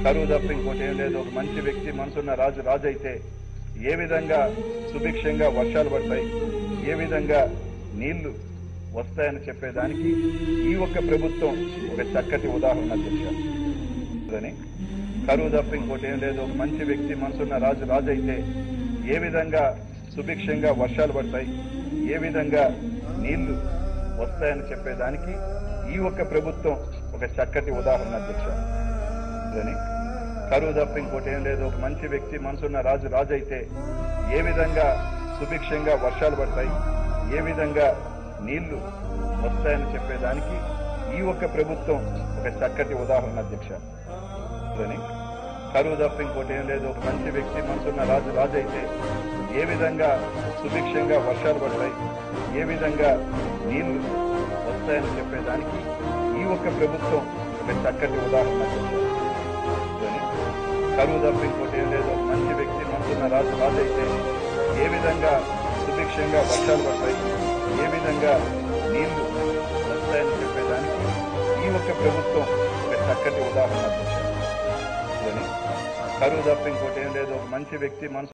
కరువు తప్ప ఇంకోటి ఏం లేదు ఒక మంచి వ్యక్తి మనసున్న రాజు రాజు అయితే ఏ విధంగా సుభిక్షంగా వర్షాలు పడతాయి ఏ విధంగా నీళ్లు వస్తాయని చెప్పేదానికి ఈ ఒక్క ప్రభుత్వం ఒక చక్కటి ఉదాహరణ అధ్యక్ష అని కరువు తప్ప ఇంకోటి ఏం లేదు ఒక మంచి వ్యక్తి మనసున్న రాజు రాజు అయితే ఏ విధంగా సుభిక్షంగా వర్షాలు పడతాయి ఏ విధంగా నీళ్లు వస్తాయని చెప్పేదానికి ఈ ఒక్క ప్రభుత్వం ఒక చక్కటి ఉదాహరణ అధ్యక్ష అని కరువు తప్ప ఇంకోటి ఏం లేదు ఒక మంచి వ్యక్తి మనసున్న రాజు రాజు అయితే ఏ విధంగా సుభిక్షంగా వర్షాలు పడతాయి ఏ విధంగా నీళ్లు వస్తాయని చెప్పేదానికి ఈ ఒక్క ప్రభుత్వం ఒక చక్కటి ఉదాహరణ అధ్యక్ష అని కరువు తప్ప ఇంకోటి ఏం లేదు ఒక మంచి వ్యక్తి మనసున్న రాజు రాజు అయితే ఏ విధంగా సుభిక్షంగా వర్షాలు పడతాయి ఏ విధంగా నీళ్లు వస్తాయని చెప్పేదానికి ఈ ఒక్క ప్రభుత్వం ఒక చక్కటి ఉదాహరణ అధ్యక్ష అని కరువు తప్ప ఇంకోటి ఏం లేదు ఒక మంచి వ్యక్తి మనసున్న రాజు రాజు అయితే ఏ విధంగా సుభిక్షంగా వర్షాలు పడతాయి ఏ విధంగా నీళ్లు వస్తాయని చెప్పేదానికి ఈ ఒక్క ప్రభుత్వం ఒక చక్కటి ఉదాహరణ అధ్యక్ష అని కరువు తప్ప ఇంకోటి ఏం లేదు ఒక మంచి వ్యక్తి మనసు